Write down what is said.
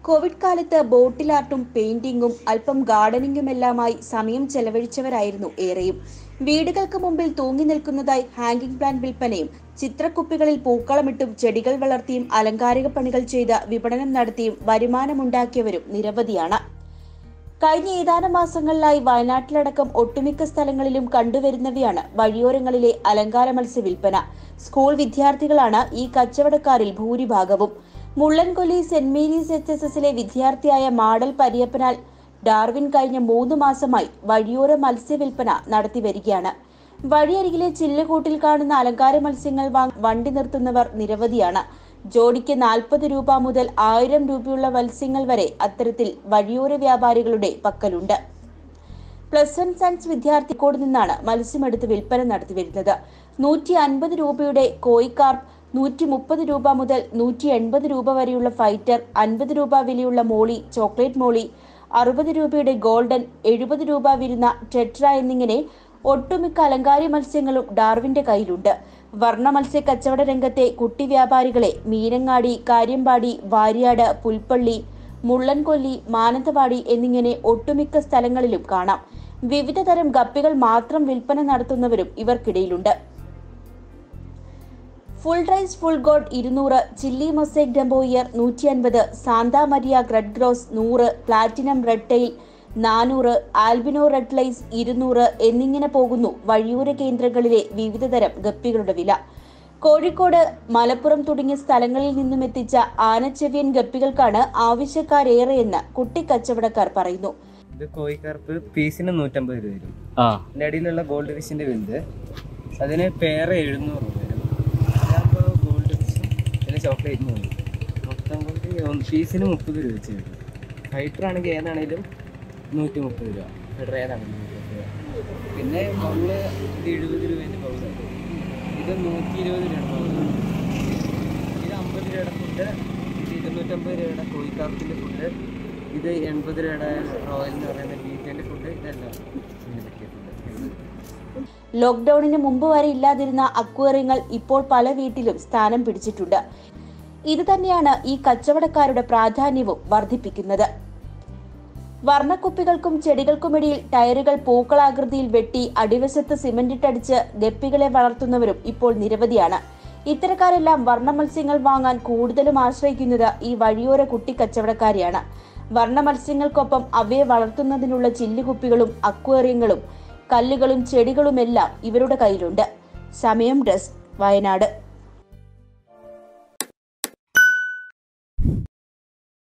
Covid കാലത്ത് ബോട്ടിൽ ആർട്ടും പെയിന്റിങ്ങും അല്പം ഗാർഡനിങ്ങുമെല്ലാമായി സമയം ചെലവഴിച്ചവരായിരുന്നു ഏറെയും വീടുകൾക്ക് മുമ്പിൽ തൂങ്ങി നിൽക്കുന്നതായി ഹാങ്കിംഗ് പ്ലാന്റ് വിൽപ്പനയും ചിത്രക്കുപ്പികളിൽ പൂക്കളമിട്ടും ചെടികൾ വളർത്തിയും അലങ്കാരിക പണികൾ ചെയ്ത് വിപണനം നടത്തിയും വരുമാനമുണ്ടാക്കിയവരും നിരവധിയാണ് കഴിഞ്ഞ ഏതാനും മാസങ്ങളിലായി വയനാട്ടിലടക്കം ഒട്ടുമിക്ക സ്ഥലങ്ങളിലും കണ്ടുവരുന്നവയാണ് വഴിയോരങ്ങളിലെ അലങ്കാര മത്സ്യ വിൽപ്പന സ്കൂൾ വിദ്യാർത്ഥികളാണ് ഈ കച്ചവടക്കാരിൽ ഭൂരിഭാഗവും Mullankolli saint Mary's H S എസിലെ വിദ്യാർത്ഥിയായ മാടൽ പരിയപ്പനാൽ ഡാർവിൻ കഴിഞ്ഞ മൂന്ന് മാസമായി വഴിയോര മത്സ്യ വിൽപ്പന നടത്തി വരികയാണ് വഴിയരികിലെ ചില്ലുകൂട്ടിൽ കാണുന്ന അലങ്കാര മത്സ്യങ്ങൾ വാങ്ങി വണ്ടി നിർത്തുന്നവർ നിരവധിയാണ് ജോഡിക്ക് നാൽപ്പത് രൂപ മുതൽ ആയിരം രൂപയുള്ള മത്സ്യങ്ങൾ വരെ അത്തരത്തിൽ വഴിയോര വ്യാപാരികളുടെ പക്കലുണ്ട് പ്ലസ് വൺ സയൻസ് വിദ്യാർത്ഥിക്കോട് നിന്നാണ് മത്സ്യമെടുത്ത് വിൽപ്പന നടത്തിവരുന്നത് നൂറ്റി അൻപത് രൂപയുടെ കോയിക്കാർപ്പ് നൂറ്റി മുപ്പത് രൂപ മുതൽ നൂറ്റി എൺപത് രൂപ വരെയുള്ള ഫൈറ്റർ അൻപത് രൂപ വിലയുള്ള മോളി ചോക്ലേറ്റ് മോളി അറുപത് രൂപയുടെ ഗോൾഡൻ എഴുപത് രൂപ വരുന്ന ടെട്ര എന്നിങ്ങനെ ഒട്ടുമിക്ക അലങ്കാരി മത്സ്യങ്ങളും ഡാർവിന്റെ കയ്യിലുണ്ട് വർണ്ണ മത്സ്യ കച്ചവട രംഗത്തെ കുട്ടി വ്യാപാരികളെ മീനങ്ങാടി കാര്യമ്പാടി വാര്യാട് പുൽപ്പള്ളി മുള്ളൻകൊല്ലി മാനന്തവാടി എന്നിങ്ങനെ ഒട്ടുമിക്ക സ്ഥലങ്ങളിലും കാണാം വിവിധ തരം ഗപ്പികൾ മാത്രം വിൽപ്പന നടത്തുന്നവരും ഇവർക്കിടയിലുണ്ട് ഫുൾ റൈസ് ഫുൾ ഗോഡ് ഇരുന്നൂറ് ചില്ലി മൊസൈക് ഡംബോയിയർ നൂറ്റി അൻപത് സാന്താ മരിയ റെഡ് ഗ്രോസ് നൂറ് പ്ലാറ്റിനം റെഡ് ടെയിൽ നാനൂറ് ആൽബിനോ റെഡ് ലൈസ് ഇരുന്നൂറ് എന്നിങ്ങനെ പോകുന്നു വഴിയൂര കേന്ദ്രങ്ങളിലെ വിവിധതരം ഗപ്പികളുടെ വില കോഴിക്കോട് മലപ്പുറം തുടങ്ങിയ സ്ഥലങ്ങളിൽ നിന്നും എത്തിച്ച ആനച്ചെവിയൻ ഗപ്പികൾക്കാണ് ആവശ്യക്കാരേറെയെന്ന് കുട്ടിക്കച്ചവടക്കാർ പറയുന്നു ഇത് കോഴിക്കാർപ്പ് പീസിന് നൂറ്റമ്പത് രൂപ വരും ആ അതിൻ്റെ അടിയിലുള്ള ഗോൾഡ് ഫിഷിൻ്റെ വലുത് അതിന് പേര് എഴുന്നൂറ് രൂപ വരും അതാകുമ്പോൾ ഗോൾഡ് ഫിഷും പിന്നെ ചോക്ലേറ്റ് മൂന്ന് മൊത്തം കൊണ്ട് പീസിന് മുപ്പത് രൂപ വെച്ച് വരും ഫൈറ്റർ ആണെങ്കിൽ ഏതാണെങ്കിലും നൂറ്റി മുപ്പത് രൂപ ഫൈറ്റർ ഏതാണെങ്കിലും നൂറ്റി മുപ്പത് രൂപ പിന്നെ ബൗള് ഇത് എഴുപത് രൂപേൻ്റെ ബൗളാണ് ഇത് നൂറ്റി ഇരുപത് രൂപയുടെ ബൗളാണ് ഇത് അമ്പത് രൂപയുടെ ഫുഡ് ഇത് ഇരുന്നൂറ്റമ്പത് രൂപയുടെ കോഴിക്കാർപ്പിൻ്റെ ഫുഡ് ഇത് എൺപത് രൂപയുടെ റോയൽ എന്ന് പറയുന്ന ബീഫിൻ്റെ ഫുഡ് ഇതെല്ലാം ഇതിന് പറ്റിയ ഫുഡ് ലോക്ക്ഡൌണിന് മുമ്പ് വരെ ഇല്ലാതിരുന്ന അക്വേറിയങ്ങൾ ഇപ്പോൾ പല വീട്ടിലും സ്ഥാനം പിടിച്ചിട്ടുണ്ട് ഇത് തന്നെയാണ് ഈ കച്ചവടക്കാരുടെ പ്രാധാന്യവും വർദ്ധിപ്പിക്കുന്നത് വർണ്ണക്കുപ്പികൾക്കും ചെടികൾക്കുമിടയിൽ ടയറുകൾ പൂക്കളാകൃതിയിൽ വെട്ടി അടിവശത്ത് സിമന്റിട്ടടിച്ച് ഗപ്പികളെ വളർത്തുന്നവരും ഇപ്പോൾ നിരവധിയാണ് ഇത്തരക്കാരെല്ലാം വർണ്ണ മത്സ്യങ്ങൾ വാങ്ങാൻ കൂടുതലും ആശ്രയിക്കുന്നത് ഈ വഴിയോര കുട്ടിക്കച്ചവടക്കാരെയാണ് വർണ്ണ മത്സ്യങ്ങൾക്കൊപ്പം അവയെ വളർത്തുന്നതിനുള്ള ചില്ലുകുപ്പികളും അക്വേറിയങ്ങളും കല്ലുകളും ചെടികളുമെല്ലാം ഇവരുടെ കയ്യിലുണ്ട് സമയം ഡെസ്ക് വയനാട്